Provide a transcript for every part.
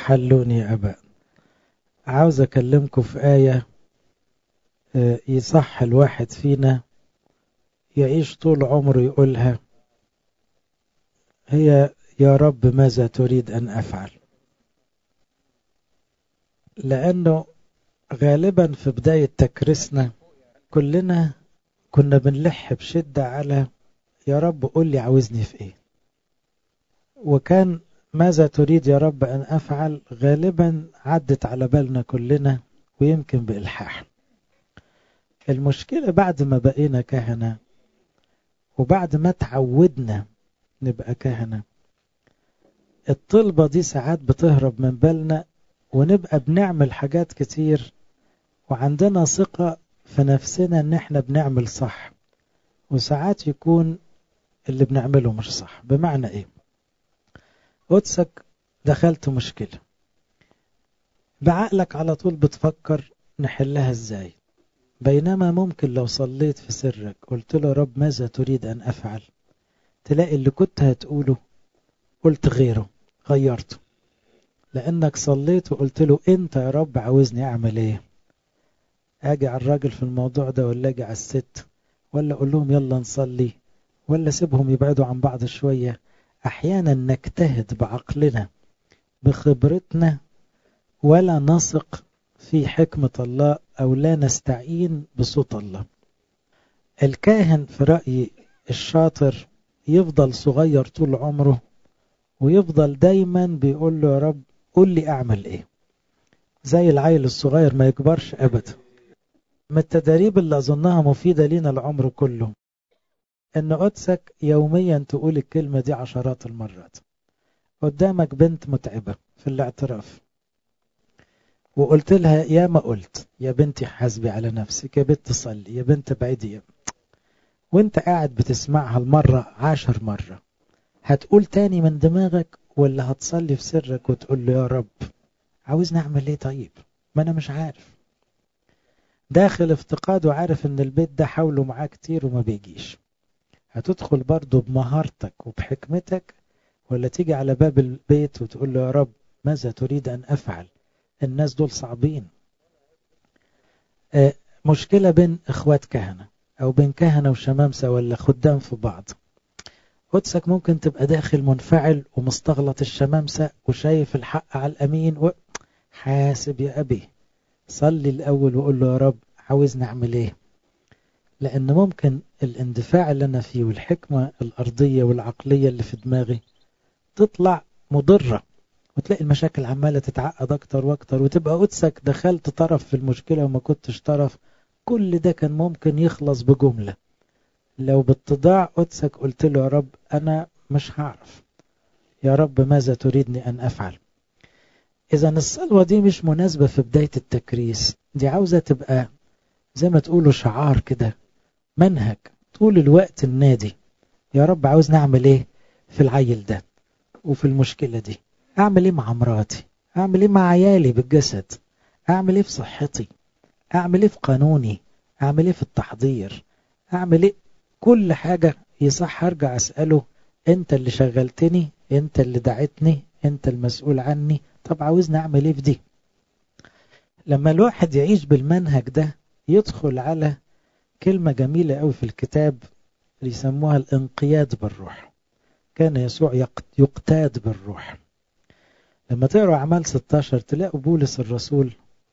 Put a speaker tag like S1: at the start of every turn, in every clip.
S1: حلوني يا أباء عاوز أكلمكم في آية يصح الواحد فينا يعيش طول عمره يقولها هي يا رب ماذا تريد أن أفعل لأنه غالبا في بداية تكريسنا كلنا كنا بنلح بشدة على يا رب قول لي عاوزني في ايه وكان ماذا تريد يا رب أن أفعل غالبا عدت على بالنا كلنا ويمكن بإلحاح المشكلة بعد ما بقينا كهنة وبعد ما تعودنا نبقى كهنة الطلبة دي ساعات بتهرب من بالنا ونبقى بنعمل حاجات كتير وعندنا ثقة في نفسنا ان احنا بنعمل صح وساعات يكون اللي بنعمله مش صح بمعنى ايه قدسك دخلت مشكلة بعقلك على طول بتفكر نحلها ازاي بينما ممكن لو صليت في سرك قلت له رب ماذا تريد ان افعل تلاقي اللي كنت هتقوله قلت غيره غيرته لانك صليت وقلت له انت يا رب عاوزني اعمل ايه اجي على الراجل في الموضوع ده ولا اجي على الست ولا اقول لهم يلا نصلي ولا سيبهم يبعدوا عن بعض شوية احيانا نجتهد بعقلنا بخبرتنا ولا نثق في حكمة الله او لا نستعين بصوت الله الكاهن في رأيي الشاطر يفضل صغير طول عمره ويفضل دايما بيقول له يا رب قول لي اعمل ايه زي العيل الصغير ما يكبرش ابدا من التدريب اللي اظنها مفيدة لينا العمر كله ان قدسك يوميا تقول الكلمة دي عشرات المرات قدامك بنت متعبة في الاعتراف وقلت لها يا ما قلت يا بنتي حاسبي على نفسك يا بنت صلي يا بنت بعيدي يا وانت قاعد بتسمعها المرة عشر مرة هتقول تاني من دماغك ولا هتصلي في سرك وتقول له يا رب عاوزني اعمل ايه طيب ما انا مش عارف داخل افتقاد وعارف ان البيت ده حوله معاه كتير وما بيجيش هتدخل برضه بمهارتك وبحكمتك ولا تيجي على باب البيت وتقول له يا رب ماذا تريد ان افعل الناس دول صعبين آه مشكلة بين اخوات كهنة او بين كهنة وشمامسة ولا خدام في بعض قدسك ممكن تبقى داخل منفعل ومستغلط الشمامسة وشايف الحق على الأمين و... حاسب يا أبي صلي الأول وقول له يا رب عاوزني أعمل إيه لأن ممكن الاندفاع اللي أنا فيه والحكمة الأرضية والعقلية اللي في دماغي تطلع مضرة وتلاقي المشاكل عمالة تتعقد أكتر وأكتر وتبقى قدسك دخلت طرف في المشكلة وما كنتش طرف كل ده كان ممكن يخلص بجملة لو باتضاع قدسك قلت له يا رب أنا مش هعرف يا رب ماذا تريدني أن أفعل إذا الصلوة دي مش مناسبة في بداية التكريس دي عاوزة تبقى زي ما تقولوا شعار كده منهج طول الوقت النادي يا رب عاوز نعمل ايه في العيل ده وفي المشكلة دي اعمل ايه مع مراتي اعمل ايه مع عيالي بالجسد اعمل ايه في صحتي اعمل ايه في قانوني اعمل ايه في التحضير اعمل ايه كل حاجة يصح ارجع اسأله انت اللي شغلتني انت اللي دعتني انت المسؤول عني طب عاوزني اعمل ايه في دي لما الواحد يعيش بالمنهج ده يدخل على كلمة جميلة قوي في الكتاب يسموها الانقياد بالروح كان يسوع يقتاد بالروح لما تقرأ أعمال 16 تلاقوا بولس الرسول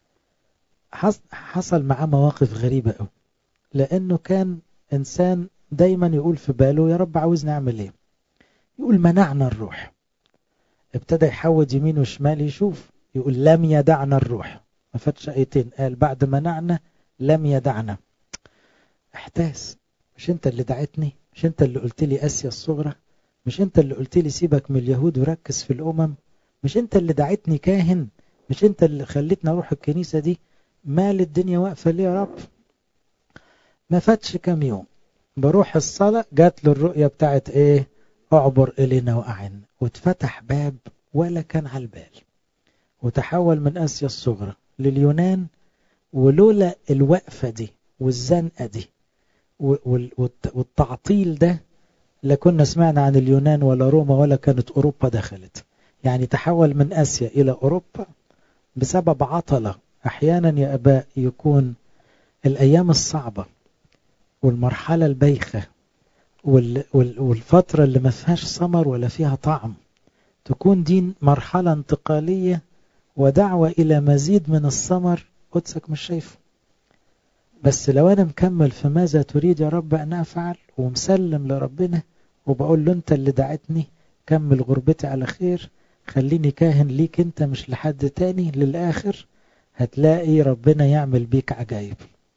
S1: حصل معاه مواقف غريبة قوي لأنه كان إنسان دايما يقول في باله يا رب عاوزني أعمل إيه يقول منعنا الروح ابتدى يحود يمين وشمال يشوف يقول لم يدعنا الروح ما فاتش ايتين قال بعد منعنا لم يدعنا احتاس مش انت اللي دعتني مش انت اللي قلت لي اسيا الصغرى مش انت اللي قلت لي سيبك من اليهود وركز في الامم مش انت اللي دعتني كاهن مش انت اللي خليتني اروح الكنيسة دي مال الدنيا واقفة ليه يا رب ما فاتش كام يوم بروح الصلاة جات له الرؤية بتاعت ايه اعبر الينا واعن واتفتح باب ولا كان على البال وتحول من اسيا الصغرى لليونان ولولا الوقفة دي والزنقة دي والتعطيل ده لكنا سمعنا عن اليونان ولا روما ولا كانت أوروبا دخلت يعني تحول من آسيا إلى أوروبا بسبب عطلة أحيانا يا أباء يكون الأيام الصعبة والمرحلة البيخة والفترة اللي ما فيهاش ثمر ولا فيها طعم تكون دي مرحلة انتقالية ودعوة إلى مزيد من الثمر قدسك مش شايفه بس لو أنا مكمل في ماذا تريد يا رب أن أفعل ومسلم لربنا وبقول له أنت اللي دعتني كمل غربتي على خير خليني كاهن ليك أنت مش لحد تاني للآخر هتلاقي ربنا يعمل بيك عجايب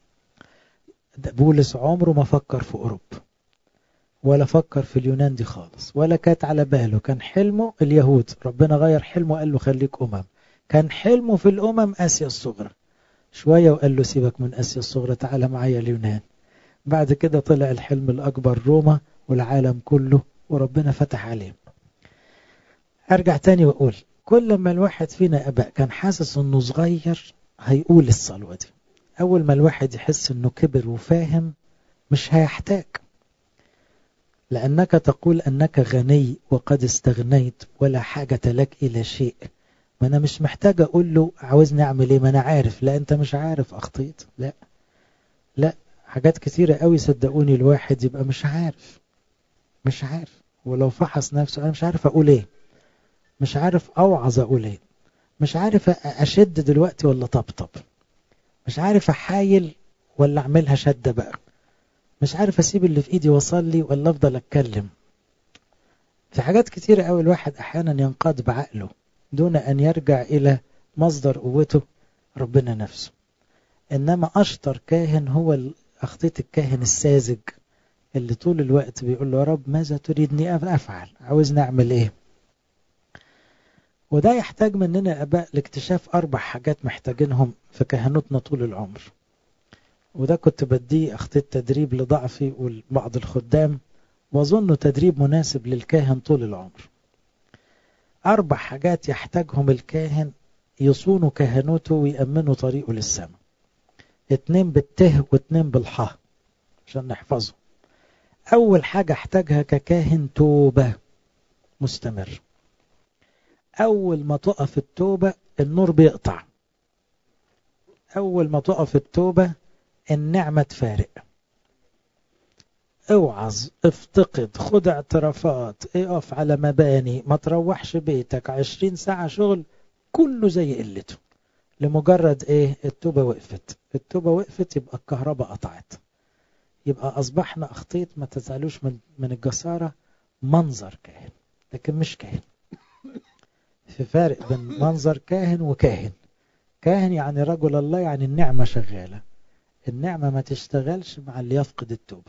S1: بولس عمره ما فكر في أوروبا ولا فكر في اليونان دي خالص ولا كانت على باله كان حلمه اليهود ربنا غير حلمه قال له خليك أمم كان حلمه في الأمم آسيا الصغرى شوية وقال له سيبك من آسيا الصغرى تعالى معايا اليونان بعد كده طلع الحلم الأكبر روما والعالم كله وربنا فتح عليه أرجع تاني وأقول كل ما الواحد فينا أباء كان حاسس أنه صغير هيقول الصلوة دي أول ما الواحد يحس أنه كبر وفاهم مش هيحتاج لأنك تقول أنك غني وقد استغنيت ولا حاجة لك إلى شيء ما أنا مش محتاج أقول له عاوزني أعمل إيه ما أنا عارف لا أنت مش عارف أخطيت لا لا حاجات كتيرة قوي صدقوني الواحد يبقى مش عارف مش عارف ولو فحص نفسه أنا مش عارف أقول إيه مش عارف أوعظ أقول إيه مش عارف أشد دلوقتي ولا طبطب مش عارف أحايل ولا أعملها شدة بقى مش عارف أسيب اللي في إيدي وأصلي ولا أفضل أتكلم في حاجات كتيرة قوي الواحد أحيانا ينقاد بعقله دون أن يرجع إلى مصدر قوته ربنا نفسه إنما أشطر كاهن هو أخطية الكاهن الساذج اللي طول الوقت بيقول له يا رب ماذا تريدني أفعل عاوزني أعمل إيه وده يحتاج مننا أباء لاكتشاف أربع حاجات محتاجينهم في كهنوتنا طول العمر وده كنت بديه أخطية تدريب لضعفي وبعض الخدام وأظنه تدريب مناسب للكاهن طول العمر أربع حاجات يحتاجهم الكاهن يصونوا كهنوته ويأمنوا طريقه للسماء اتنين بالته واتنين بالحاء عشان نحفظه أول حاجة احتاجها ككاهن توبة مستمر أول ما تقف التوبة النور بيقطع أول ما تقف التوبة النعمة تفارق اوعظ افتقد خد اعترافات اقف على مباني ما تروحش بيتك عشرين ساعة شغل كله زي قلته لمجرد ايه التوبة وقفت التوبة وقفت يبقى الكهرباء قطعت يبقى اصبحنا اخطيت ما تزعلوش من, من الجسارة منظر كاهن لكن مش كاهن في فارق بين منظر كاهن وكاهن كاهن يعني رجل الله يعني النعمة شغالة النعمة ما تشتغلش مع اللي يفقد التوبة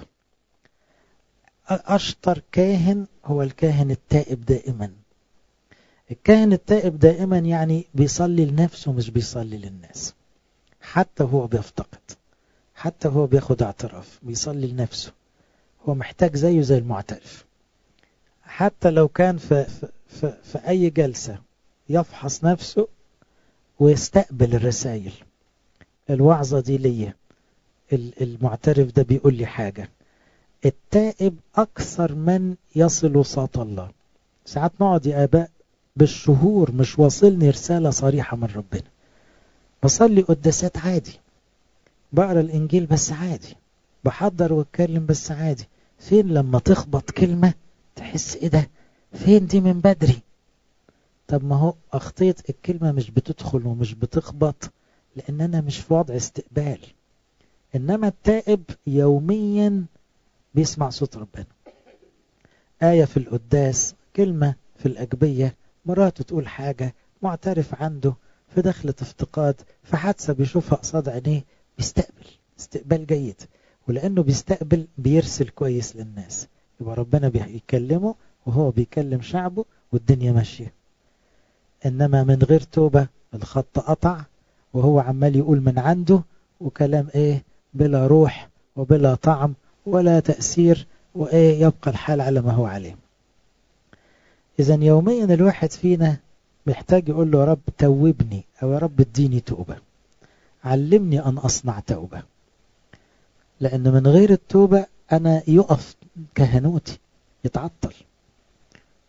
S1: أشطر كاهن هو الكاهن التائب دائما الكاهن التائب دائما يعني بيصلي لنفسه مش بيصلي للناس حتى هو بيفتقد حتى هو بياخد اعتراف بيصلي لنفسه هو محتاج زيه زي المعترف حتى لو كان في, في, في, في أي جلسة يفحص نفسه ويستقبل الرسائل الوعظة دي ليا المعترف ده بيقول لي حاجة التائب أكثر من يصل صوت الله ساعات نقعد يا آباء بالشهور مش واصلني رسالة صريحة من ربنا بصلي قداسات عادي بقرا الإنجيل بس عادي بحضر واتكلم بس عادي فين لما تخبط كلمة تحس ايه ده فين دي من بدري طب ما هو أخطيت الكلمة مش بتدخل ومش بتخبط لأن أنا مش في وضع استقبال إنما التائب يوميا بيسمع صوت ربنا آية في القداس كلمة في الأجبية مراته تقول حاجة معترف عنده في دخلة افتقاد في حادثة بيشوفها قصاد عينيه بيستقبل استقبال جيد ولأنه بيستقبل بيرسل كويس للناس يبقى ربنا بيكلمه وهو بيكلم شعبه والدنيا ماشية إنما من غير توبة الخط قطع وهو عمال يقول من عنده وكلام إيه بلا روح وبلا طعم ولا تأثير وإيه يبقى الحال على ما هو عليه إذا يوميا الواحد فينا محتاج يقول له يا رب توبني أو يا رب اديني توبة علمني أن أصنع توبة لأن من غير التوبة أنا يقف كهنوتي يتعطل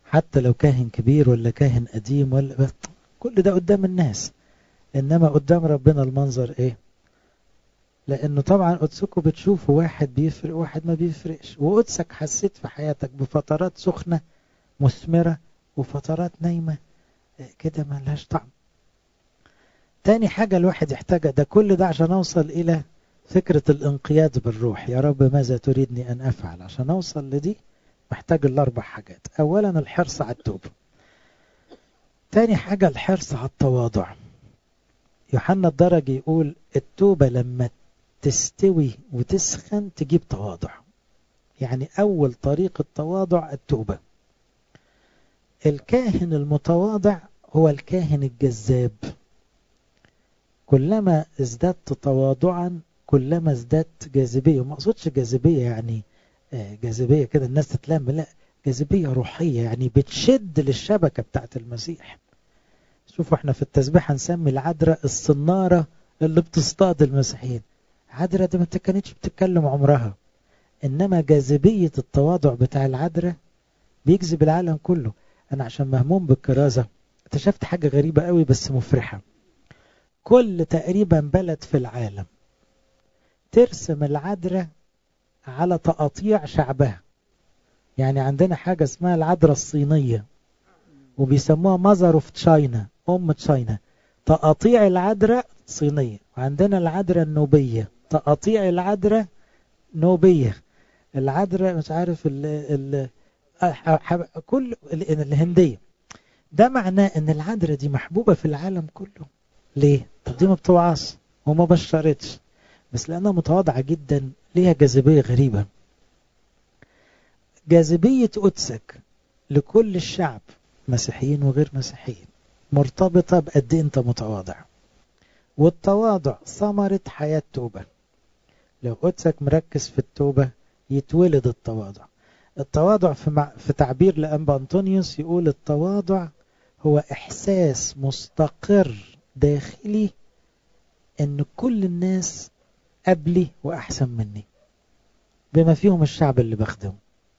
S1: حتى لو كاهن كبير ولا كاهن قديم ولا كل ده قدام الناس إنما قدام ربنا المنظر إيه لأنه طبعا قدسكم بتشوفوا واحد بيفرق واحد ما بيفرقش وقدسك حسيت في حياتك بفترات سخنة مثمرة وفترات نايمة كده ما لهاش طعم تاني حاجة الواحد يحتاجها ده كل ده عشان أوصل إلى فكرة الانقياد بالروح يا رب ماذا تريدني أن أفعل عشان أوصل لدي محتاج الأربع حاجات أولا الحرص على التوبة تاني حاجة الحرص على التواضع يوحنا الدرج يقول التوبة لما تستوي وتسخن تجيب تواضع يعني أول طريق التواضع التوبة الكاهن المتواضع هو الكاهن الجذاب كلما ازددت تواضعا كلما ازددت جاذبية وما اقصدش جاذبية يعني جاذبية كده الناس تتلم لا جاذبية روحية يعني بتشد للشبكة بتاعت المسيح شوفوا احنا في التسبيح هنسمي العذراء الصنارة اللي بتصطاد المسيحيين عذراء دي ما كانتش بتتكلم عمرها انما جاذبية التواضع بتاع العذراء بيجذب العالم كله انا عشان مهموم بالكرازة اكتشفت حاجة غريبة قوي بس مفرحة كل تقريبا بلد في العالم ترسم العذراء على تقاطيع شعبها يعني عندنا حاجة اسمها العذراء الصينية وبيسموها ماذر اوف تشاينا ام تشاينا تقاطيع العذراء صينية وعندنا العذراء النوبية تقاطيع العذراء نوبية العذراء مش عارف ال ال كل الهندية ده معناه ان العذراء دي محبوبة في العالم كله ليه؟ طب دي ما بتوعص وما بشرتش بس لأنها متواضعة جدا ليها جاذبية غريبة جاذبية قدسك لكل الشعب مسيحيين وغير مسيحيين مرتبطة بقد انت متواضع والتواضع ثمرة حياة توبة لو قدسك مركز في التوبة يتولد التواضع التواضع في, مع... في تعبير لأنبا أنطونيوس يقول التواضع هو إحساس مستقر داخلي ان كل الناس قبلي واحسن مني بما فيهم الشعب اللي بخدمه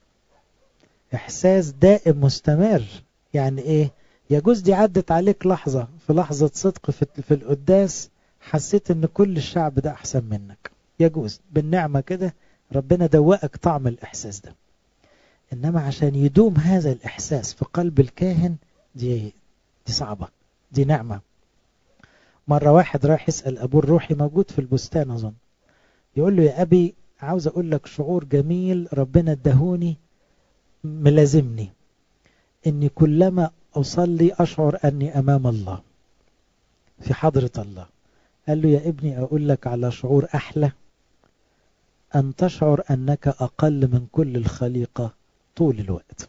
S1: احساس دائم مستمر يعني ايه يجوز دي عدت عليك لحظة في لحظة صدق في, في القداس حسيت ان كل الشعب ده احسن منك يجوز بالنعمة كده ربنا دوقك طعم الاحساس ده انما عشان يدوم هذا الاحساس في قلب الكاهن دي دي صعبة دي نعمة مرة واحد رايح يسأل أبوه الروحي موجود في البستان أظن يقول له يا أبي عاوز أقول لك شعور جميل ربنا ادهوني ملازمني إني كلما أصلي أشعر أني أمام الله في حضرة الله قال له يا ابني أقول لك على شعور أحلى أن تشعر أنك أقل من كل الخليقة طول الوقت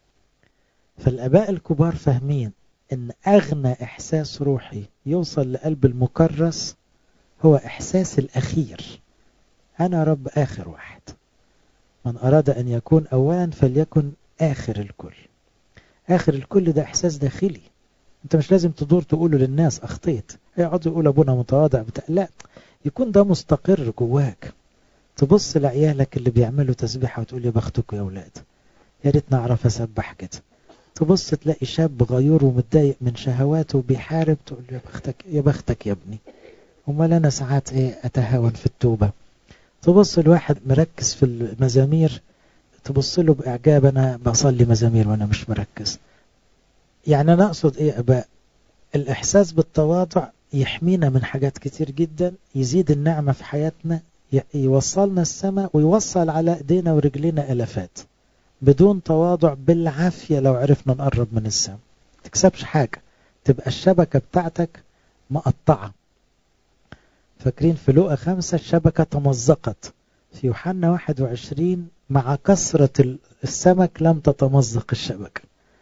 S1: فالأباء الكبار فاهمين ان اغنى احساس روحي يوصل لقلب المكرس هو احساس الاخير انا رب اخر واحد من اراد ان يكون اولا فليكن اخر الكل اخر الكل ده احساس داخلي انت مش لازم تدور تقوله للناس اخطيت يقعدوا يقول ابونا متواضع بتاع لا يكون ده مستقر جواك تبص لعيالك اللي بيعملوا تسبيحه وتقول يا بختكم يا اولاد يا ريت نعرف اسبح كده تبص تلاقي شاب غيور ومتضايق من شهواته وبيحارب تقول له يا بختك يا بختك يا ابني امال انا ساعات ايه اتهاون في التوبه تبص الواحد مركز في المزامير تبص له باعجاب انا بصلي مزامير وانا مش مركز يعني انا اقصد ايه اباء الاحساس بالتواضع يحمينا من حاجات كتير جدا يزيد النعمه في حياتنا يوصلنا السماء ويوصل على ايدينا ورجلينا الافات بدون تواضع بالعافية لو عرفنا نقرب من السماء تكسبش حاجة تبقى الشبكة بتاعتك مقطعة فاكرين في لقى خمسة الشبكة تمزقت في يوحنا 21 مع كثرة السمك لم تتمزق الشبكة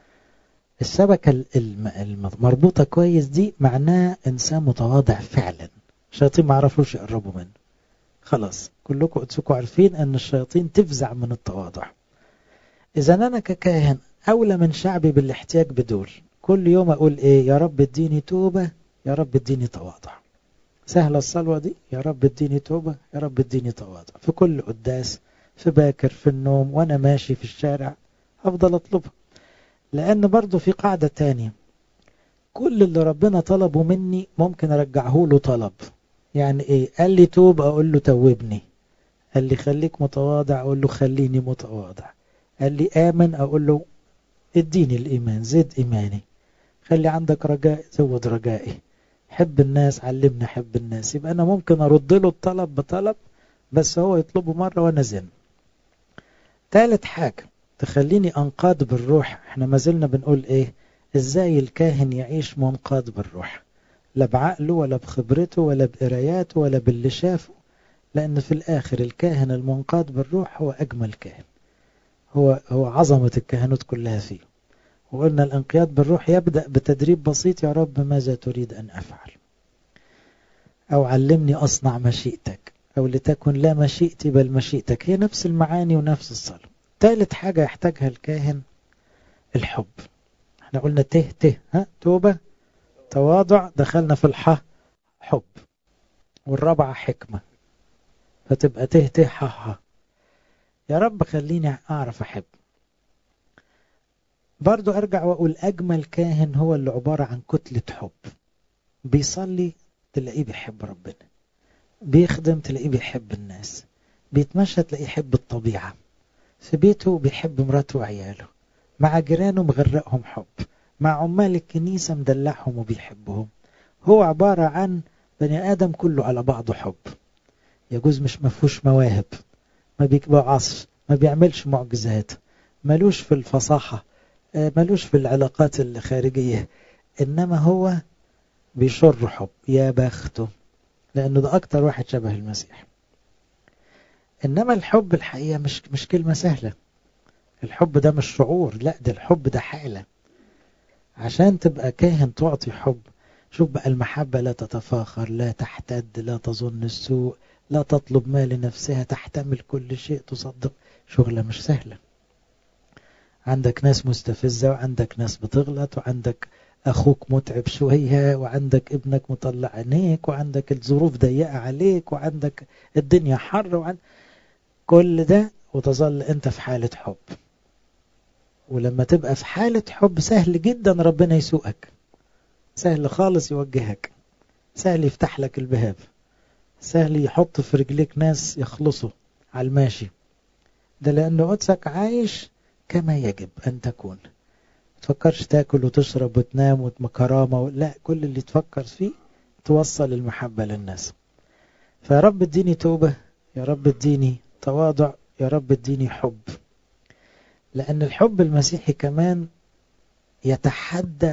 S1: الشبكة المربوطة كويس دي معناه إنسان متواضع فعلا الشياطين ما عرفوش يقربوا منه خلاص كلكم قدسكم عارفين أن الشياطين تفزع من التواضع إذا أنا ككاهن أولى من شعبي بالاحتياج بدول كل يوم أقول إيه يا رب اديني توبة يا رب اديني تواضع سهلة الصلوة دي يا رب اديني توبة يا رب اديني تواضع في كل قداس في باكر في النوم وأنا ماشي في الشارع أفضل أطلبها لأن برضو في قاعدة تانية كل اللي ربنا طلبه مني ممكن أرجعه له طلب يعني إيه قال لي توب أقول له توبني قال لي خليك متواضع أقول له خليني متواضع قال لي آمن أقول له اديني الإيمان زد إيماني خلي عندك رجاء زود رجائي حب الناس علمنا حب الناس يبقى أنا ممكن أرد له الطلب بطلب بس هو يطلبه مرة وأنا زن ثالث حاجة تخليني أنقاد بالروح احنا ما زلنا بنقول ايه ازاي الكاهن يعيش منقاد بالروح لا بعقله ولا بخبرته ولا بقراياته ولا باللي شافه لأن في الآخر الكاهن المنقاد بالروح هو أجمل كاهن هو هو عظمة الكهنوت كلها فيه وقلنا الانقياد بالروح يبدأ بتدريب بسيط يا رب ماذا تريد أن أفعل أو علمني أصنع مشيئتك أو لتكن لا مشيئتي بل مشيئتك هي نفس المعاني ونفس الصلاة ثالث حاجة يحتاجها الكاهن الحب احنا قلنا ته ته ها توبة تواضع دخلنا في الح حب والرابعة حكمة فتبقى ته ته ح ح يا رب خليني أعرف أحب برضو أرجع وأقول أجمل كاهن هو اللي عبارة عن كتلة حب بيصلي تلاقيه بيحب ربنا بيخدم تلاقيه بيحب الناس بيتمشى تلاقيه يحب الطبيعة في بيته بيحب مراته وعياله مع جيرانه مغرقهم حب مع عمال الكنيسة مدلعهم وبيحبهم هو عبارة عن بني آدم كله على بعضه حب يجوز مش مفهوش مواهب ما بيوعظش ما بيعملش معجزات ملوش في الفصاحة ملوش في العلاقات الخارجية إنما هو بيشر حب يا بخته لأنه ده أكتر واحد شبه المسيح إنما الحب الحقيقة مش مش كلمة سهلة الحب ده مش شعور لا ده الحب ده حالة عشان تبقى كاهن تعطي حب شوف بقى المحبة لا تتفاخر لا تحتد لا تظن السوء لا تطلب ما لنفسها تحتمل كل شيء تصدق شغلة مش سهلة عندك ناس مستفزة وعندك ناس بتغلط وعندك أخوك متعب شوية وعندك ابنك مطلع عينيك وعندك الظروف ضيقة عليك وعندك الدنيا حر وعند كل ده وتظل أنت في حالة حب ولما تبقى في حالة حب سهل جدا ربنا يسوقك سهل خالص يوجهك سهل يفتح لك البهاب سهل يحط في رجليك ناس يخلصوا على الماشي ده لأن قدسك عايش كما يجب أن تكون تفكرش تاكل وتشرب وتنام وتمكرامة و... لا كل اللي تفكر فيه توصل المحبة للناس فيا رب اديني توبة يا رب اديني تواضع يا رب اديني حب لأن الحب المسيحي كمان يتحدى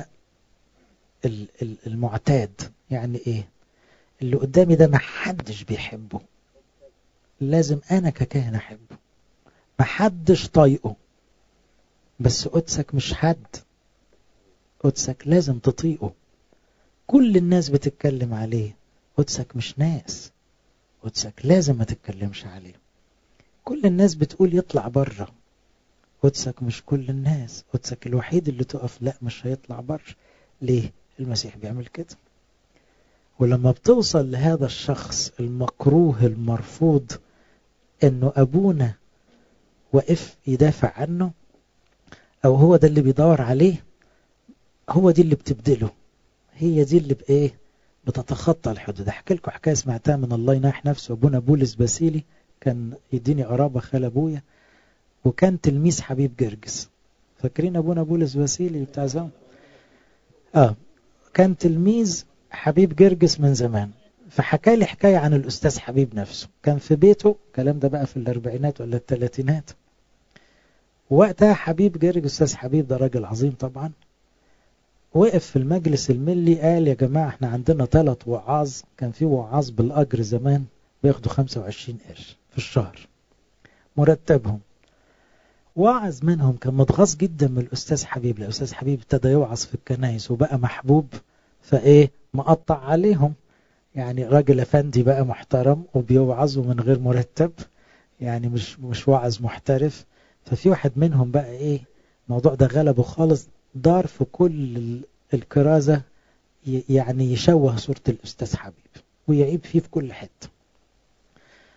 S1: المعتاد يعني ايه اللي قدامي ده محدش بيحبه لازم انا ككاهن احبه محدش طايقه بس قدسك مش حد قدسك لازم تطيقه كل الناس بتتكلم عليه قدسك مش ناس قدسك لازم ما تتكلمش عليه كل الناس بتقول يطلع بره قدسك مش كل الناس قدسك الوحيد اللي تقف لا مش هيطلع بره ليه المسيح بيعمل كده ولما بتوصل لهذا الشخص المكروه المرفوض انه ابونا وقف يدافع عنه او هو ده اللي بيدور عليه هو دي اللي بتبدله هي دي اللي بايه بتتخطى الحدود احكي لكم حكايه سمعتها من الله يناح نفسه ابونا بولس باسيلي كان يديني قرابه خال ابويا وكان تلميذ حبيب جرجس فاكرين ابونا بولس باسيلي بتاع زمان اه كان تلميذ حبيب جرجس من زمان فحكى لي حكايه عن الاستاذ حبيب نفسه كان في بيته الكلام ده بقى في الاربعينات ولا الثلاثينات وقتها حبيب جرجس استاذ حبيب ده راجل عظيم طبعا وقف في المجلس الملي قال يا جماعه احنا عندنا ثلاث وعاظ كان في وعاظ بالاجر زمان بياخدوا 25 قرش في الشهر مرتبهم واعظ منهم كان متغاظ جدا من الاستاذ حبيب الاستاذ حبيب ابتدى يوعظ في الكنايس وبقى محبوب فايه مقطع عليهم يعني راجل افندي بقى محترم وبيوعظوا من غير مرتب يعني مش مش واعظ محترف ففي واحد منهم بقى ايه الموضوع ده غلبه خالص دار في كل الكرازة يعني يشوه صورة الأستاذ حبيب ويعيب فيه في كل حتة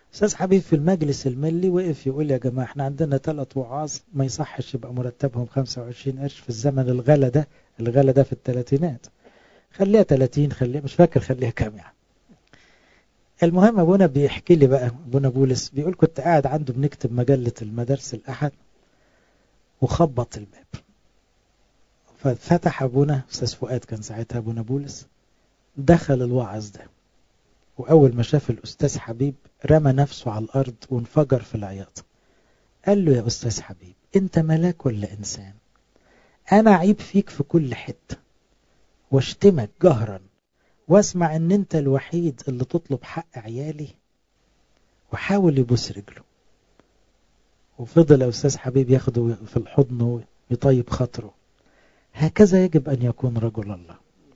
S1: استاذ حبيب في المجلس الملي وقف يقول يا جماعه احنا عندنا ثلاث وعاظ ما يصحش يبقى مرتبهم 25 قرش في الزمن الغلا ده الغلا ده في الثلاثينات خليها 30 خليها مش فاكر خليها كام يعني المهم ابونا بيحكي لي بقى ابونا بولس بيقول كنت قاعد عنده بنكتب مجله المدارس الاحد وخبط الباب ففتح ابونا استاذ فؤاد كان ساعتها ابونا بولس دخل الوعظ ده واول ما شاف الاستاذ حبيب رمى نفسه على الارض وانفجر في العياط قال له يا استاذ حبيب انت ملاك ولا انسان انا عيب فيك في كل حته واشتمك جهرا واسمع ان انت الوحيد اللي تطلب حق عيالي وحاول يبوس رجله وفضل يا استاذ حبيب ياخده في الحضن ويطيب خاطره هكذا يجب ان يكون رجل الله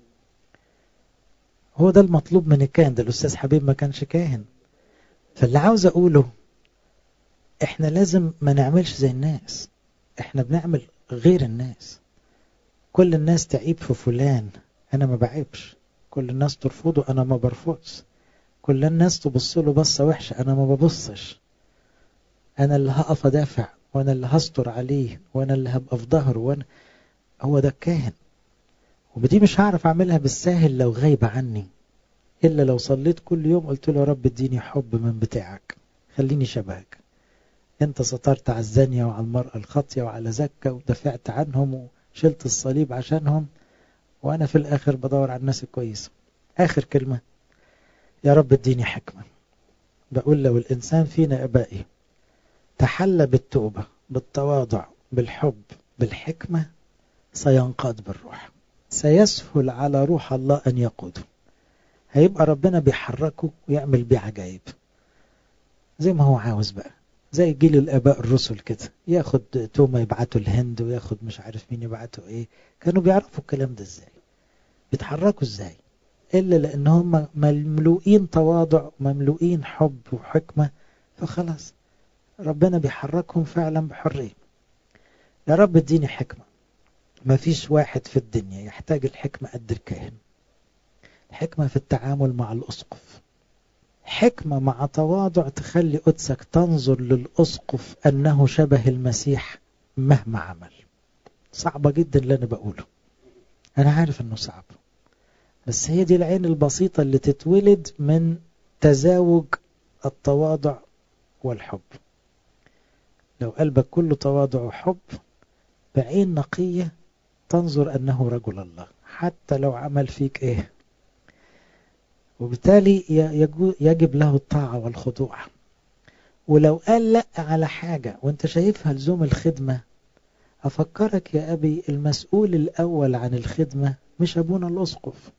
S1: هو ده المطلوب من الكاهن ده الاستاذ حبيب ما كانش كاهن فاللي عاوز اقوله احنا لازم ما نعملش زي الناس احنا بنعمل غير الناس كل الناس تعيب في فلان انا ما بعيبش كل الناس ترفضه انا ما برفضش كل الناس تبص له بصه وحشه انا ما ببصش انا اللي هقف ادافع وانا اللي هستر عليه وانا اللي هبقى في ظهره وانا هو ده الكاهن ودي مش هعرف اعملها بالساهل لو غايبه عني الا لو صليت كل يوم قلت له يا رب اديني حب من بتاعك خليني شبهك انت سترت على الزانية وعلى المرأة الخاطية وعلى زكة ودفعت عنهم وشلت الصليب عشانهم وانا في الاخر بدور على الناس الكويسة اخر كلمة يا رب اديني حكمة بقول لو الانسان فينا ابائي تحلى بالتوبة بالتواضع بالحب بالحكمة سينقاد بالروح سيسهل على روح الله ان يقوده هيبقى ربنا بيحركه ويعمل بيه عجائب زي ما هو عاوز بقى زي جيل الاباء الرسل كده ياخد توما يبعته الهند وياخد مش عارف مين يبعته ايه كانوا بيعرفوا الكلام ده ازاي بيتحركوا ازاي الا لان هم مملوئين تواضع مملوئين حب وحكمة فخلاص ربنا بيحركهم فعلا بحرية يا رب اديني حكمة ما فيش واحد في الدنيا يحتاج الحكمة قد الكاهن الحكمة في التعامل مع الأسقف حكمة مع تواضع تخلي قدسك تنظر للأسقف أنه شبه المسيح مهما عمل صعبة جدا اللي أنا بقوله أنا عارف أنه صعب بس هي دي العين البسيطة اللي تتولد من تزاوج التواضع والحب لو قلبك كله تواضع وحب بعين نقية تنظر أنه رجل الله حتى لو عمل فيك إيه وبالتالي يجب له الطاعة والخضوع ولو قال لا على حاجة وانت شايفها لزوم الخدمة أفكرك يا أبي المسؤول الأول عن الخدمة مش أبونا الأسقف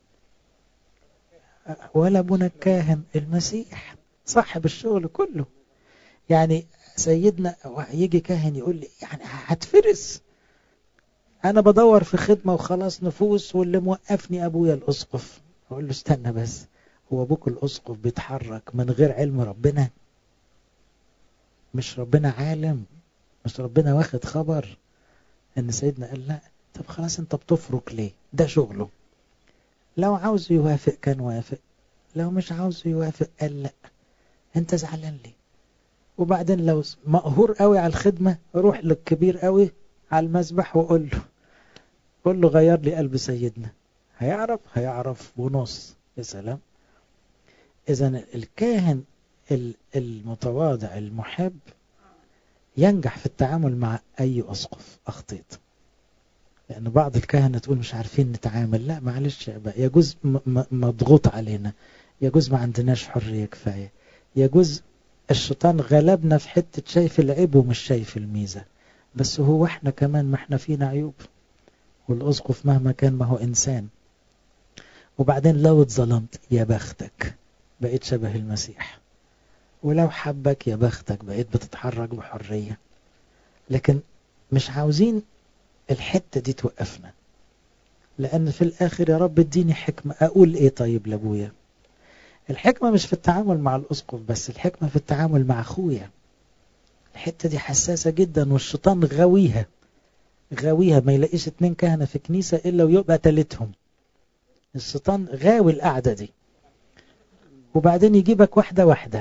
S1: ولا أبونا الكاهن المسيح صاحب الشغل كله يعني سيدنا يجي كاهن يقول لي يعني هتفرس أنا بدور في خدمة وخلاص نفوس واللي موقفني أبويا الأسقف أقول له استنى بس هو أبوك الأسقف بيتحرك من غير علم ربنا مش ربنا عالم مش ربنا واخد خبر ان سيدنا قال لا طب خلاص انت بتفرك ليه ده شغله لو عاوز يوافق كان وافق لو مش عاوز يوافق قال لا انت زعلان ليه وبعدين لو مقهور قوي على الخدمة روح للكبير قوي على المسبح وقول له قول له غير لي قلب سيدنا هيعرف هيعرف ونص يا سلام اذا الكاهن المتواضع المحب ينجح في التعامل مع أي أسقف أخطيت لأن بعض الكهنة تقول مش عارفين نتعامل لا معلش بقى يجوز مضغوط علينا يجوز ما عندناش حرية كفاية يجوز الشيطان غلبنا في حتة شايف العيب ومش شايف الميزة بس هو احنا كمان ما احنا فينا عيوب والأسقف مهما كان ما هو إنسان وبعدين لو اتظلمت يا بختك بقيت شبه المسيح ولو حبك يا بختك بقيت بتتحرك بحرية لكن مش عاوزين الحتة دي توقفنا لأن في الآخر يا رب اديني حكمة أقول إيه طيب لأبويا الحكمة مش في التعامل مع الأسقف بس الحكمة في التعامل مع أخويا الحتة دي حساسة جدا والشيطان غاويها غاويها ما يلاقيش اتنين كهنة في كنيسة إلا ويبقى تالتهم الشيطان غاوي القعدة دي وبعدين يجيبك واحدة واحدة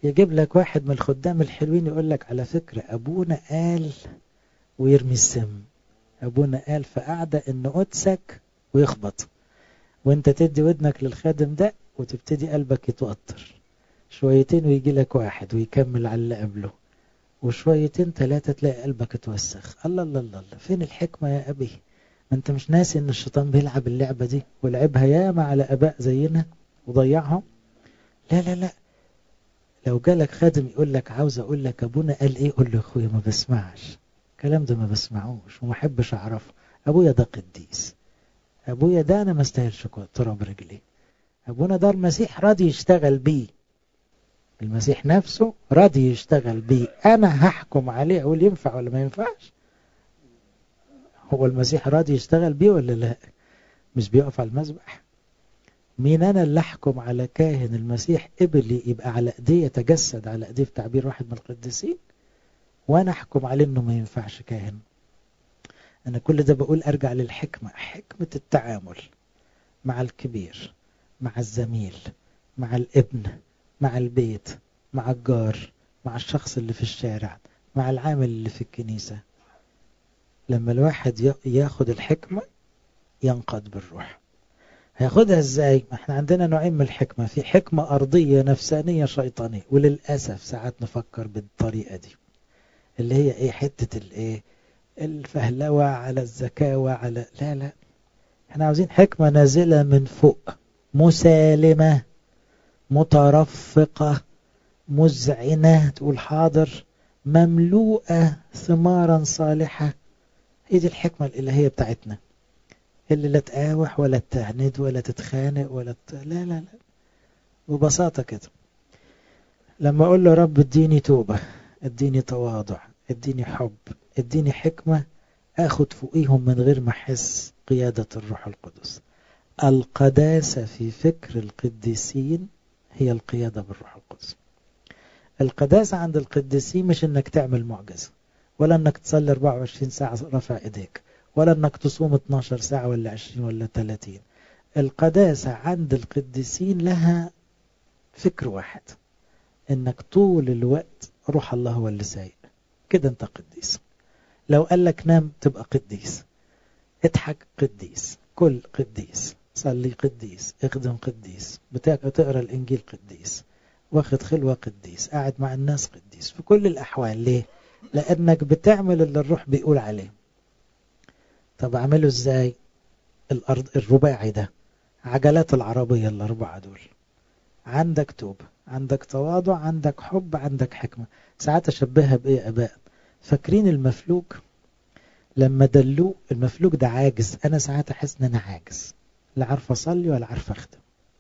S1: يجيب لك واحد من الخدام الحلوين يقول لك على فكرة أبونا قال ويرمي السم أبونا قال في قعدة إن قدسك ويخبط وانت تدي ودنك للخادم ده وتبتدي قلبك يتوتر شويتين ويجي لك واحد ويكمل على اللي قبله وشويتين ثلاثة تلاقي قلبك اتوسخ الله الله الله الله فين الحكمة يا أبي ما انت مش ناسي ان الشيطان بيلعب اللعبة دي ولعبها ياما على أباء زينا وضيعهم لا لا لا لو جالك خادم يقول لك عاوز اقول لك ابونا قال ايه قول له اخويا ما بسمعش الكلام ده ما بسمعوش وما احبش اعرفه ابويا ده قديس ابويا ده انا ما استاهلش تراب رجلي ابونا ده المسيح راضي يشتغل بيه المسيح نفسه راضي يشتغل بيه انا هحكم عليه اقول ينفع ولا ما ينفعش هو المسيح راضي يشتغل بيه ولا لا مش بيقف على المذبح مين انا اللي احكم على كاهن المسيح قبل يبقى على ايديه يتجسد على ايديه في تعبير واحد من القديسين وانا احكم عليه انه ما ينفعش كاهن انا كل ده بقول ارجع للحكمة حكمة التعامل مع الكبير مع الزميل مع الابن مع البيت مع الجار مع الشخص اللي في الشارع مع العامل اللي في الكنيسة لما الواحد ياخد الحكمة ينقض بالروح هياخدها ازاي ما احنا عندنا نوعين من الحكمة في حكمة أرضية نفسانية شيطانية وللأسف ساعات نفكر بالطريقة دي اللي هي ايه حتة الايه الفهلوة على الزكاوة على لا لا احنا عاوزين حكمة نازلة من فوق مسالمة مترفقة مزعنة تقول حاضر مملوءة ثمارا صالحة هي دي الحكمة الإلهية بتاعتنا اللي لا تقاوح ولا تعند ولا تتخانق ولا ت... لا لا لا ببساطة كده لما أقول له رب اديني توبة اديني تواضع اديني حب اديني حكمة اخد فوقيهم من غير ما احس قيادة الروح القدس القداسة في فكر القديسين هي القيادة بالروح القدس القداسة عند القديسين مش انك تعمل معجزة ولا انك تصلي 24 ساعة رفع ايديك ولا انك تصوم 12 ساعة ولا 20 ولا 30 القداسة عند القديسين لها فكر واحد انك طول الوقت روح الله هو اللي سايق كده انت قديس لو قال لك نام تبقى قديس اضحك قديس كل قديس صلي قديس اخدم قديس بتقرا الانجيل قديس واخد خلوة قديس قاعد مع الناس قديس في كل الاحوال ليه لانك بتعمل اللي الروح بيقول عليه طب اعمله ازاي الارض الرباعي ده عجلات العربية الاربعة دول عندك توبة عندك تواضع عندك حب عندك حكمة ساعات أشبهها بإيه أباء فاكرين المفلوج لما دلوه المفلوج ده عاجز أنا ساعات أحس إن أنا عاجز لا عارف أصلي ولا عارف أخدم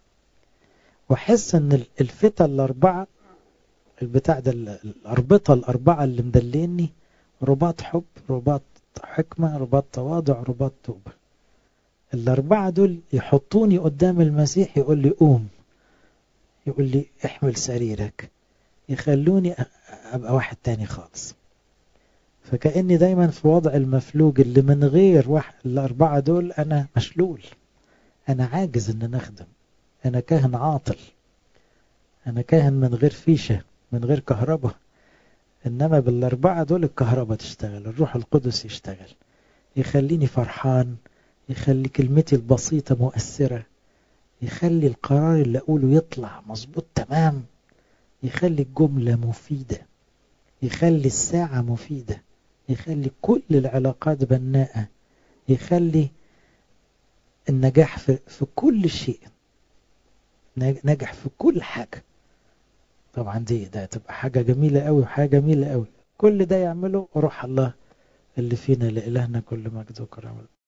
S1: وأحس إن الفتى الأربعة البتاع ده الأربطة الأربعة اللي مدليني رباط حب رباط حكمة رباط تواضع رباط توبة الأربعة دول يحطوني قدام المسيح يقول لي قوم يقول لي احمل سريرك يخلوني ابقى واحد تاني خالص فكأني دايما في وضع المفلوج اللي من غير واحد الأربعة دول أنا مشلول أنا عاجز إن نخدم أنا كاهن عاطل أنا كاهن من غير فيشة من غير كهرباء إنما بالأربعة دول الكهرباء تشتغل الروح القدس يشتغل يخليني فرحان يخلي كلمتي البسيطة مؤثرة يخلي القرار اللي أقوله يطلع مظبوط تمام يخلي الجملة مفيدة يخلي الساعة مفيدة يخلي كل العلاقات بناءة يخلي النجاح في, في كل شيء نجح في كل حاجة طبعا دي ده تبقى حاجة جميلة قوي وحاجة جميلة قوي كل ده يعمله روح الله اللي فينا لإلهنا كل مجد وكرامة